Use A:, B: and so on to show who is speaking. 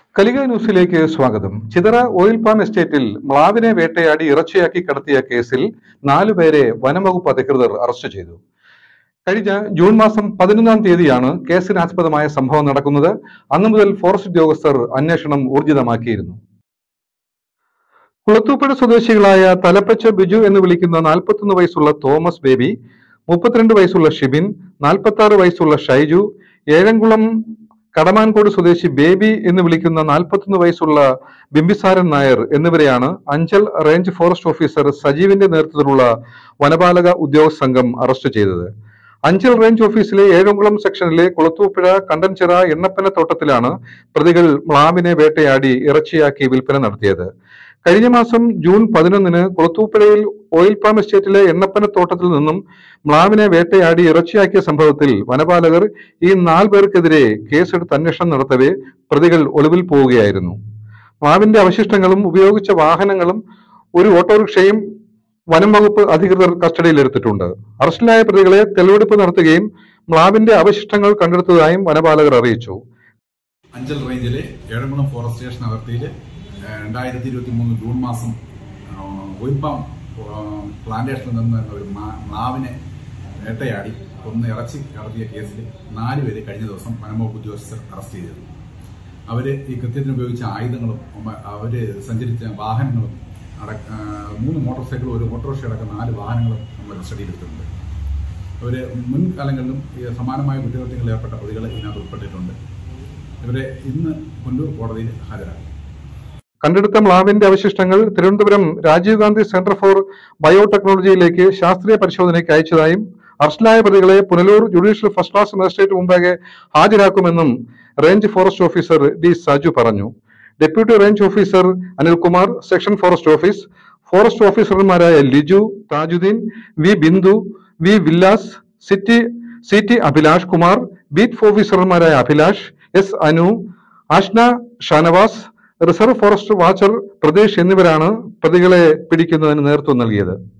A: കലിക ന്യൂസിലേക്ക് സ്വാഗതം Chithara oil palm എസ്റ്റേറ്റിൽ മ്ലാവിനെ വേട്ടയാടി ഇറച്ചിയാക്കി കടത്തിയ കേസിൽ നാലുപേരെ വനംവകുപ്പ് അധികൃതർ അറസ്റ്റ് ചെയ്തു കഴിഞ്ഞ ജൂൺ മാസം പതിനൊന്നാം തീയതിയാണ് കേസിനാസ്പദമായ സംഭവം നടക്കുന്നത് അന്നു മുതൽ ഫോറസ്റ്റ് ഉദ്യോഗസ്ഥർ അന്വേഷണം ഊർജിതമാക്കിയിരുന്നു കുളത്തൂപ്പുഴ സ്വദേശികളായ തലപ്പച്ച ബിജു എന്ന് വിളിക്കുന്ന നാൽപ്പത്തൊന്ന് വയസ്സുള്ള തോമസ് ബേബി മുപ്പത്തിരണ്ട് വയസ്സുള്ള ഷിബിൻ നാൽപ്പത്തി ആറ് വയസ്സുള്ള ഷൈജു ഏഴംകുളം കടമാൻകോട് സ്വദേശി ബേബി എന്ന് വിളിക്കുന്ന നാൽപ്പത്തൊന്ന് വയസ്സുള്ള ബിംബിസാരൻ നായർ എന്നിവരെയാണ് അഞ്ചൽ റേഞ്ച് ഫോറസ്റ്റ് ഓഫീസർ സജീവിന്റെ നേതൃത്വത്തിലുള്ള വനപാലക ഉദ്യോഗസ്ഥ സംഘം അറസ്റ്റ് ചെയ്തത് അഞ്ചൽ റേഞ്ച് ഓഫീസിലെ ഏഴംകുളം സെക്ഷനിലെ കുളത്തൂപ്പുഴ കണ്ടൻചിറ എണ്ണപ്പന തോട്ടത്തിലാണ് പ്രതികൾ മ്ലാവിനെ വേട്ടയാടി ഇറച്ചിയാക്കി വിൽപ്പന നടത്തിയത് കഴിഞ്ഞ മാസം ജൂൺ പതിനൊന്നിന് കുളത്തൂപ്പുഴയിൽ ഓയിൽ പാം എസ്റ്റേറ്റിലെ എണ്ണപ്പന തോട്ടത്തിൽ നിന്നും മ്ലാവിനെ വേട്ടയാടി ഇറച്ചിയാക്കിയ സംഭവത്തിൽ വനപാലകർ ഈ നാല് പേർക്കെതിരെ കേസെടുത്ത് അന്വേഷണം നടത്തവേ പ്രതികൾ ഒളിവിൽ പോവുകയായിരുന്നു മ്ലാവിന്റെ അവശിഷ്ടങ്ങളും ഉപയോഗിച്ച വാഹനങ്ങളും ഒരു ഓട്ടോറിക്ഷയും വനം വകുപ്പ് അധികൃതർ കസ്റ്റഡിയിലെടുത്തിട്ടുണ്ട് അറസ്റ്റിലായ പ്രതികളെ തെളിവെടുപ്പ് നടത്തുകയും മ്ലാവിന്റെ അവശിഷ്ടങ്ങൾ കണ്ടെടുത്തതായും വനപാലകർ അറിയിച്ചു
B: അഞ്ചൽ റേഞ്ചിലെ ഏഴംകുളം ഫോറസ്റ്റ് സ്റ്റേഷൻ അതിർത്തിയിൽ രണ്ടായിരത്തി ഇരുപത്തി മൂന്ന് ജൂൺ മാസം ഒയിപ്പാം പ്ലാന്റേഷനിൽ നിന്ന് ഒരു മാ- മ്ലാവിനെ വേട്ടയാടി കൊന്ന് ഇറച്ചി കടത്തിയ കേസിൽ നാല് പേര് കഴിഞ്ഞ ദിവസം വനംവകുപ്പ് ഉദ്യോഗസ്ഥർ അറസ്റ്റ് ചെയ്തിരുന്നു അവര് ഈ കൃത്യത്തിന് ഉപയോഗിച്ച ആയുധങ്ങളും ഉമ്മ- അവര് സഞ്ചരിച്ച വാഹനങ്ങളും അടക്ക ആ, മൂന്ന് മോട്ടോർ സൈക്കിളും ഒരു ഓട്ടോറിക്ഷ അടക്കം നാല് വാഹനങ്ങളും നമ്മൾ കസ്റ്റഡിയിലെടുത്തിട്ടുണ്ട് അവര് മുൻകാലങ്ങളിലും ഈ സമാനമായ കുറ്റകൃത്യങ്ങളിൽ ഏർപ്പെട്ട പ്രതികൾ ഇതിനകത്ത് ഉൾപ്പെട്ടിട്ടുണ്ട് ഇവരെ ഇന്ന് കൊല്ലൂർ കോടതിയിൽ ഹാജരാക്കി
A: കണ്ടെടുത്ത മ്ലാവിന്റെ അവശിഷ്ടങ്ങൾ തിരുവനന്തപുരം രാജീവ് ഗാന്ധി സെന്റർ ഫോർ ബയോടെക്നോളജിയിലേക്ക് ശാസ്ത്രീയ പരിശോധനയ്ക്ക് അയച്ചതായും അറസ്റ്റിലായ പ്രതികളെ Punalur judicial first class magistrate മുമ്പാകെ ഹാജരാക്കുമെന്നും range forest officer D Saju പറഞ്ഞു deputy range officer Anilkumar section forest office forest ഓഫീസർമാരായ Liju Tajuddin V Bindu V Vilas city C T Abhilash Kumar beat ഓഫീസർമാരായ Abhilash S Anu Ashna Shanavas reserve forest watcher Pradesh എന്നിവരാണ് പ്രതികളെ പിടിക്കുന്നതിന് നേതൃത്വം നൽകിയത്